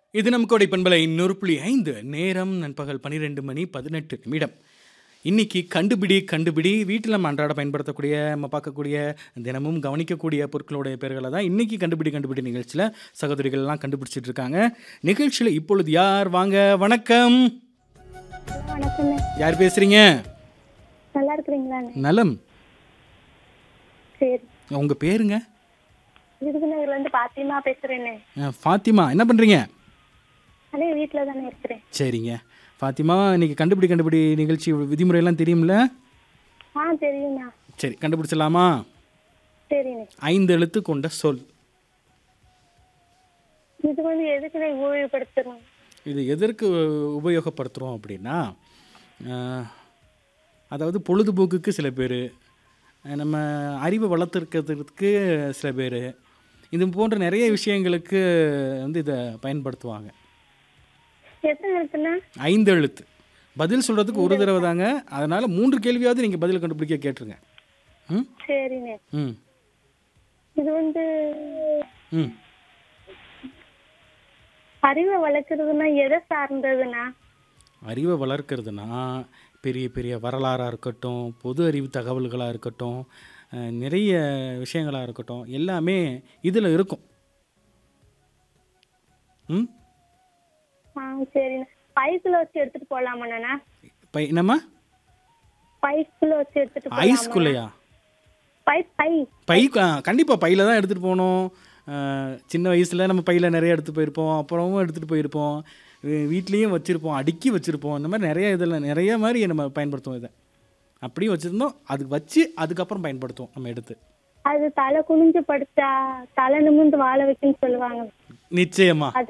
இது நம் கோடை பண்பலை நூறு புள்ளி ஐந்து நேரம் நண்பகல் பன்னிரெண்டு மணி பதினெட்டு நிமிடம் இன்னைக்கு கண்டுபிடி கண்டுபிடி வீட்டில் நம்ம அன்றாட பயன்படுத்தக்கூடிய நம்ம பார்க்கக்கூடிய தினமும் கவனிக்கக்கூடிய பொருட்களுடைய பெயர்களை தான் இன்னைக்கு கண்டுபிடி கண்டுபிடி நிகழ்ச்சியில் சகோதரிகள்லாம் கண்டுபிடிச்சிட்டு இருக்காங்க நிகழ்ச்சியில் இப்பொழுது யார் வாங்க வணக்கம் வணக்கங்க யார் பேசுறீங்க நல்லா இருக்கிறீங்களாண்ணே நலம் சரி உங்கள் பேருங்க விருதுநகர்ல இருந்து பாத்தியமா பேசுறேண்ணே அஹ், ஃபாத்திமா என்ன பண்ணுறீங்க அண்ணே வீட்டில் தானே இருக்கிறேன் சரிங்க ஃபாத்திமா இன்னைக்கு கண்டுபிடி கண்டுபிடி நிகழ்ச்சி விதிமுறையெல்லாம் தெரியும்ல ஆ தெரியுண்ணா சரி கண்டுபிடிச்சிடலாமா சரிண்ணே ஐந்து எழுத்து கொண்ட சொல் இது வந்து எதுக்குண்ணே உபயோகப்படுத்தணும் இது எதற்கு உபயோகப்படுத்துகிறோம் அப்படின்னா அஹ், அதாவது பொழுதுபோக்குக்கு சில பேர் நம்ம அறிவை வளர்த்துருக்கிறதுக்கு சில பேர் இது போன்ற நிறைய விஷயங்களுக்கு வந்து இதை பயன்படுத்துவாங்க எத்தனை எழுத்துண்ணா ஐந்து எழுத்து பதில் சொல்கிறதுக்கு ஒரு தடவை தாங்க அதனால் மூன்று கேள்வியாவது நீங்கள் பதில் கண்டுபிடிக்க கேட்டுருங்க ம் சரிண்ணே ம் இது வந்து ம் அறிவை வளர்க்குறதுன்னா எதை சார்ந்ததுண்ணா அறிவை வளர்க்கறதுனா பெரிய பெரிய வரலாறாக இருக்கட்டும் பொது அறிவு தகவல்களாக இருக்கட்டும் அஹ், நிறைய விஷயங்களாக இருக்கட்டும் எல்லாமே இதில் இருக்கும் ம் ஆ சரிண்ணா பைக்குள்ள வச்சு எடுத்துட்டு போலாமாண்ணா பை என்னம்மா பைக்குள்ள வச்சு எடுத்துட்டு போலாமா ஐஸ்குள்ளையா பை பை பை கண்டிப்பாக பையில் தான் எடுத்துகிட்டு போகணும் அஹ், சின்ன வயசில் நம்ம பையில் நிறைய எடுத்து போயிருப்போம் அப்புறமும் எடுத்துகிட்டு போயிருப்போம் வீ- வீட்லேயும் வச்சுருப்போம் அடுக்கி வச்சுருப்போம் இந்த மாதிரி நிறைய இதில் நிறைய மாதிரி நம்ம பயன்படுத்துவோம் இதை அப்படியும் வச்சுருந்தோம் அதுக்கு வச்சு அதுக்கப்புறம் பயன்படுத்துவோம் நம்ம எடுத்து அது தலை குனிஞ்சு படுத்தா தலை நிமிர்ந்து வாழ வைக்குன்னு சொல்லுவாங்க நிச்சயமா